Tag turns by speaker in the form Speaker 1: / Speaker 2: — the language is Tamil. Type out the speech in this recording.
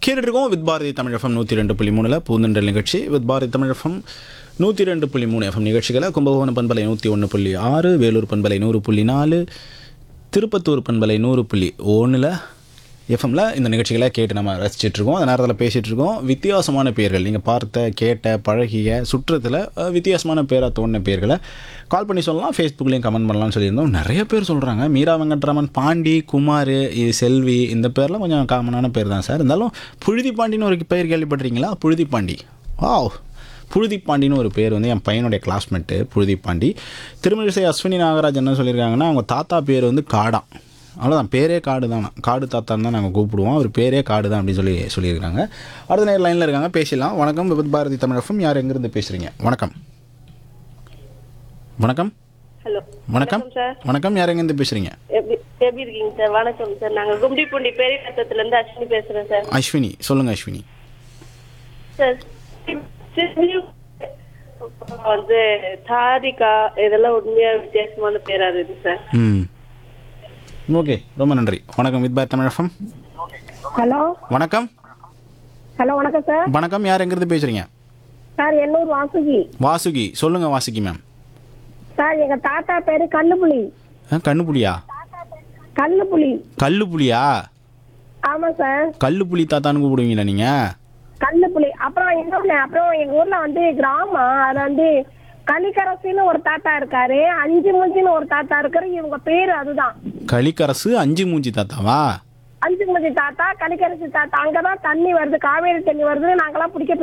Speaker 1: கேட்டுருக்கோம் வித் பாரதி தமிழ் எஃப்எம் நூற்றி ரெண்டு புள்ளி மூணில் பூந்தண்டல் நிகழ்ச்சி வித் பாரதி தமிழ் எஃப்எம் நூற்றி ரெண்டு புள்ளி மூணு எஃப்எம் நிகழ்ச்சிகளை கும்பகோணம் பண்பலை நூற்றி ஒன்று புள்ளி ஆறு வேலூர் பண்பலை நூறு புள்ளி நாலு திருப்பத்தூர் பண்பலை நூறு புள்ளி ஒன்றில் எஃப்எம்ல இந்த நிகழ்ச்சிகளை கேட்டு நம்ம ரசிச்சிட்டு இருக்கோம் அந்த நேரத்தில் பேசிகிட்டு இருக்கோம் வித்தியாசமான பேர்கள் நீங்கள் பார்த்த கேட்ட பழகிய சுற்றத்தில் அஹ், வித்தியாசமான பேராக தோணின பேர்களை கால் பண்ணி சொல்லலாம் ஃபேஸ்புக்லேயும் கமெண்ட் பண்ணலாம்னு சொல்லியிருந்தோம் நிறைய பேர் சொல்கிறாங்க மீரா வெங்கட்ராமன் பாண்டி குமார் இது செல்வி இந்த பேர்லாம் கொஞ்சம் காமனான பேர் தான் சார் இருந்தாலும் புழுதி பாண்டின்னு ஒரு பெயர் கேள்விப்பட்டிருக்கீங்களா புழுதி பாண்டி வாவ் புழுதி பாண்டின்னு ஒரு பேர் வந்து என் பையனுடைய கிளாஸ்மேட்டு புழுதி பாண்டி திருமணிசை அஸ்வினி நாகராஜ் என்ன சொல்லியிருக்காங்கன்னா அவங்க தாத்தா பேர் வந்து காடான் அவ்வளோதான் பேரே காடு தான் காடு தாத்தான்னு தான் நாங்கள் கூப்பிடுவோம் அவர் பேரே காடு தான் அப்படின்னு சொல்லி சொல்லியிருக்காங்க அடுத்த நேரம் லைனில் இருக்காங்க பேசலாம் வணக்கம் விபத் பாரதி தமிழகம் யார் எங்கேருந்து பேசுகிறீங்க வணக்கம் வணக்கம்
Speaker 2: ஹலோ
Speaker 1: வணக்கம்
Speaker 2: சார்
Speaker 1: வணக்கம் யார் எங்கேருந்து பேசுகிறீங்க
Speaker 2: எப்படி எப்படி இருக்கீங்க சார் வணக்கம் சார் நாங்க கும்டிப்பூண்டி பெரிய கட்டத்துல இருந்து அஸ்வினி பேசுறேன் சார்
Speaker 1: அஸ்வினி சொல்லுங்கள் அஸ்வினி
Speaker 2: சார் சிறு வந்து தாரிகா இதெல்லாம் உண்மையா வித்தியாசமான பேரா இருக்கு சார்
Speaker 1: ம் ஓகே ரொம்ப நன்றி வணக்கம் வித் பாரதி தமிழகம்
Speaker 3: ஹலோ
Speaker 1: வணக்கம்
Speaker 3: ஹலோ வணக்கம் சார்
Speaker 1: வணக்கம் யார் எங்கேருந்து பேசுகிறீங்க
Speaker 3: சார் எண்ணூர் வாசுகி
Speaker 1: வாசுகி சொல்லுங்கள் வாசுகி மேம்
Speaker 3: சார் எங்க தாத்தா பேரு கல்லுப்புலி
Speaker 1: ஆ கண்ணுப்புலியா
Speaker 3: கல்லுப்புலி
Speaker 1: கல்லுப்புலியா
Speaker 3: ஆமா சார்
Speaker 1: கல்லுப்புலி தாத்தான்னு கூப்பிடுவீங்களா நீங்கள்
Speaker 3: கல்லுப்புலி அப்புறம் இன்னொன்னு அப்புறம் எங்க ஊர்ல வந்து கிராமம் அது வந்து கலிக்கரசின்னு ஒரு தாத்தா இருக்காரு அஞ்சு மூஞ்சின்னு ஒரு தாத்தா இருக்காரு இவங்க பேரு அதுதான்
Speaker 1: களிக்கரசு அஞ்சு மூஞ்சி தாத்தாவா
Speaker 3: அஞ்சு மூஞ்சி தாத்தா கலிக்கரசி தாத்தா அங்கதான் தண்ணி வருது காவேரி தண்ணி வருது நாங்கெல்லாம் பிடிக்க